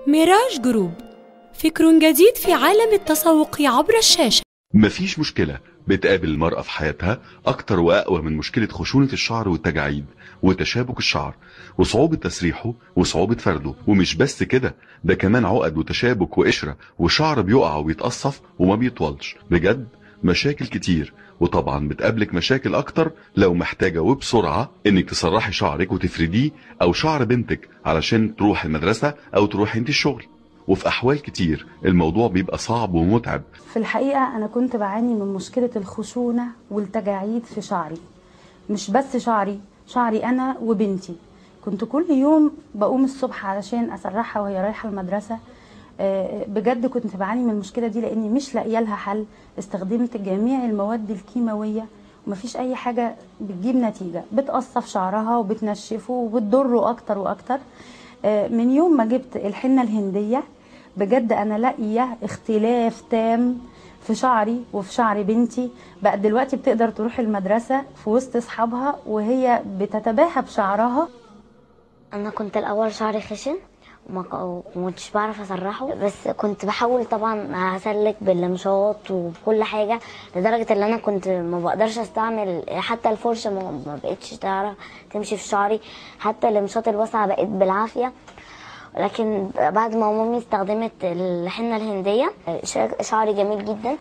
ميراج جروب فكر جديد في عالم التسوق عبر الشاشة مفيش مشكلة بتقابل المرأة في حياتها أكتر وأقوى من مشكلة خشونة الشعر والتجاعيد وتشابك الشعر وصعوبة تسريحه وصعوبة فرده ومش بس كده ده كمان عقد وتشابك وقشرة وشعر بيقع وبيتقصف وما بيطولش بجد مشاكل كتير وطبعا بتقابلك مشاكل اكتر لو محتاجة وبسرعة انك تسرحي شعرك وتفرديه او شعر بنتك علشان تروح المدرسة او تروح انت الشغل وفي احوال كتير الموضوع بيبقى صعب ومتعب في الحقيقة أنا كنت بعاني من مشكلة الخشونة والتجاعيد في شعري مش بس شعري شعري أنا وبنتي كنت كل يوم بقوم الصبح علشان أسرحها وهي رايحة المدرسة آه، بجد كنت بعاني من المشكلة دي لأني مش لاقية لها حل استخدمت جميع المواد الكيماوية ومفيش أي حاجة بتجيب نتيجة بتقصف شعرها وبتنشفه وبتضره أكتر وأكتر آه، من يوم ما جبت الحنة الهندية بجد أنا لاقية اختلاف تام في شعري وفي شعر بنتي بقت دلوقتي بتقدر تروح المدرسة في وسط أصحابها وهي بتتباهى بشعرها انا كنت الاول شعري خشن وما ك- ومكنتش بعرف اسرحه بس كنت بحاول طبعا اسلك بالمشاط وكل حاجه لدرجه ان انا كنت ما بقدرش استعمل حتى الفرشه ما ما بقتش تعرف تمشي في شعري حتى المشاط الواسعه بقيت بالعافيه لكن بعد ما مامي استخدمت الحنه الهنديه شع- شعري جميل جدا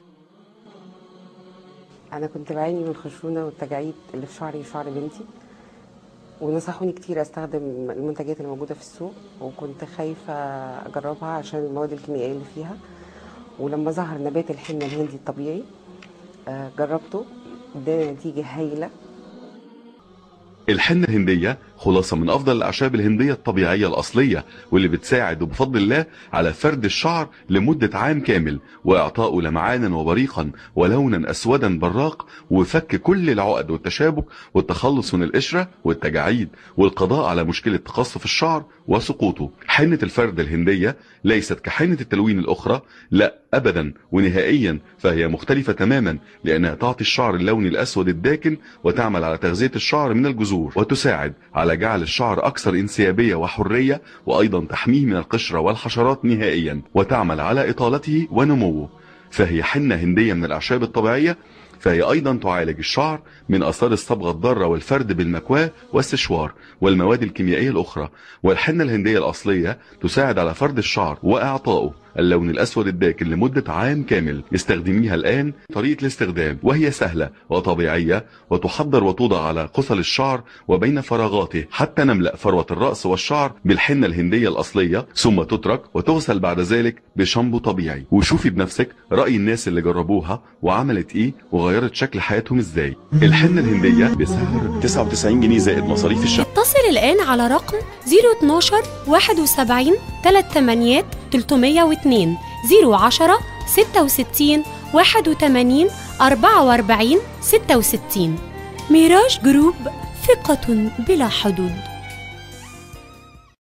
انا كنت بعاني من الخشونه والتجاعيد اللي في شعري وشعر بنتي ونصحوني كتير استخدم المنتجات اللي موجوده في السوق وكنت خايفه اجربها عشان المواد الكيميائيه اللي فيها ولما ظهر نبات الحنه الهندي الطبيعي آه، جربته اداني نتيجه هايله الحنة الهندية خلاصة من أفضل الأعشاب الهندية الطبيعية الأصلية واللي بتساعد بفضل الله على فرد الشعر لمدة عام كامل وإعطائه لمعانا وبريقا ولونا أسودا براق وفك كل العقد والتشابك والتخلص من القشرة والتجاعيد والقضاء على مشكلة تقصف الشعر وسقوطه حنة الفرد الهندية ليست كحنة التلوين الأخرى لا أبدا ونهائيا فهي مختلفة تماما لأنها تعطي الشعر اللون الأسود الداكن وتعمل على تغذية الشعر من الجذور وتساعد على جعل الشعر أكثر انسيابية وحرية وأيضا تحميه من القشرة والحشرات نهائيا وتعمل على إطالته ونموه فهي حنة هندية من الأعشاب الطبيعية فهي أيضا تعالج الشعر من آثار الصبغة الضارة والفرد بالمكواة والسشوار والمواد الكيميائية الأخرى والحنة الهندية الأصلية تساعد على فرد الشعر وإعطائه اللون الأسود الداكن لمدة عام كامل استخدميها الآن طريقة الاستخدام وهي سهلة وطبيعية وتحضر وتوضع على قصل الشعر وبين فراغاته حتى نملأ فروة الرأس والشعر بالحنة الهندية الأصلية ثم تترك وتغسل بعد ذلك بشامبو طبيعي وشوفي بنفسك رأي الناس اللي جربوها وعملت ايه وغيرت شكل حياتهم ازاي الحنة الهندية بسعر 99 جنيه زائد مصاريف الشهر اتصل الآن على رقم 012 71 38 302 010 66 81 44 66 ميراج جروب ثقة بلا حدود